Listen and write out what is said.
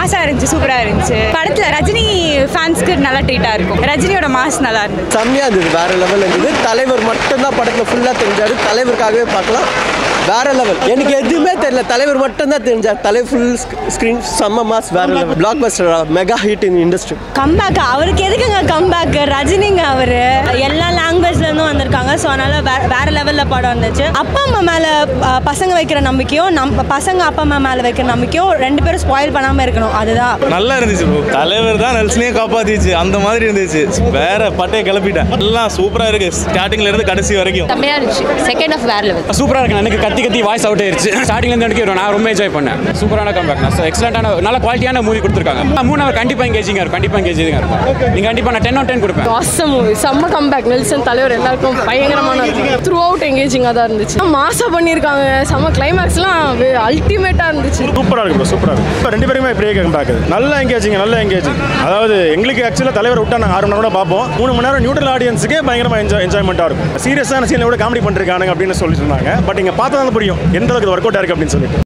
மாசா இருந்துச்சு சூப்பரா இருந்துச்சு படத்துல ரஜினி ஃபேன்ஸ்க்கு நல்லா ட்ரீட்டா இருக்கும் ரஜினியோட மாஸ் நல்லா இருந்துச்சு செம்மையாக இருந்தது வேற லெவல் இருந்தது தலைவர் மட்டும்தான் படத்தில் ஃபுல்லாக தெரிஞ்சார் தலைவருக்காகவே பார்க்கலாம் வேற லெவல் எனக்கு எதுவுமே தெரியல தலைவர் மட்டும்தான் தெரிஞ்சார் தலைவர் ஃபுல் ஸ்க்ரீன் செம்ம மாஸ் வேற level blockbuster mega hit in industry comeback அவருக்கு எதுக்குங்க கம்பேக் ரஜினிங்க அவரு எல்லா லாங்குவேஜ்ல இருந்தும் வந்திருக்காங்க ஸோ அதனால வே- வேற லெவல்ல படம் இருந்துச்சு அப்பா அம்மா மேல அஹ், பசங்க வைக்கிற நம்பிக்கையும் நம் பசங்க அப்பா அம்மா மேல வைக்கிற நம்பிக்கையும் ரெண்டு பேரும் ஸ்பாயில் பண்ணாம இருக்கணும் அதுதான் நல்லா இருந்துச்சு bro. தலைவர் தான் நெல்சனே காப்பாத்திச்சு அந்த மாதிரி இருந்துச்சு வேற பட்டையை கிளப்பிட்டேன் எல்லாம் சூப்பரா இருக்கு ஸ்டார்டிங்ல இருந்து கடைசி வரைக்கும் செம்மையா இருந்துச்சு செகண்ட் ஆஃப் வேற லெவல் சூப்பராக இருக்கு எனக்கு கத்தி கத்தி வாய்ஸ் அவுட் ஆயிருச்சு ஸ்டார்டிங்லேருந்து எனக்கு நான் ரொம்ப என்ஜாய் பண்ணேன் சூப்பரான கம்பேக் நான் எக்ஸலண்டான நல்ல குவாலிட்டியான மூவி கொடுத்துருக்காங்க மூணு அவர் கண்டிப்பாக எங்கேஜிங்காக இருக்கும் கண்டிப்பாக எங்கேஜிங்காக இருக்கும் நீங்கள் கண்டிப்பாக நான் டென் ஆன் டென் கொடுப்பேன் ஆசம் மூவி செம்ம கம்பேக் நெல்சன் தலைவர் எல்லாருக்கும் பயங்கரமான த்ரூ அவுட் எங்கேஜிங்காக தான் இருந்துச்சு மாசா பண்ணியிருக்காங்க செம்ம கிளைமேக்ஸ்லாம் அல்டிமேட்டாக இருந்துச்சு சூப்பராக இருக்கு bro, சூப்பராக இருக்கு இப்போ ரெண்டு பேருமே இப்படியே கேட்க பார்க்குது நல்ல எங்கேஜிங் நல்ல எங்கேஜிங் அதாவது எங்களுக்கு ஆக்சுவலாக தலைவர் விட்டா நாங்கள் ஆறு மணி நேரம் பார்ப்போம் மூணு மணி நேரம் நியூட்ரல் ஆடியன்ஸுக்கே பயங்கரமாக என்ஜாய் என்ஜாய்மெண்ட்டாக இருக்கும் சீரியஸான சீனில் கூட காமெடி பண்ணிருக்காங்க அப்படின்னு சொல்லி சொன்னாங்க பட் இங்கே பார்த்தா தான் புரியும் எந்த அளவுக்கு ஒர்க் அவுட் இருக்கு அப்படின்னு சொல்லிட்டு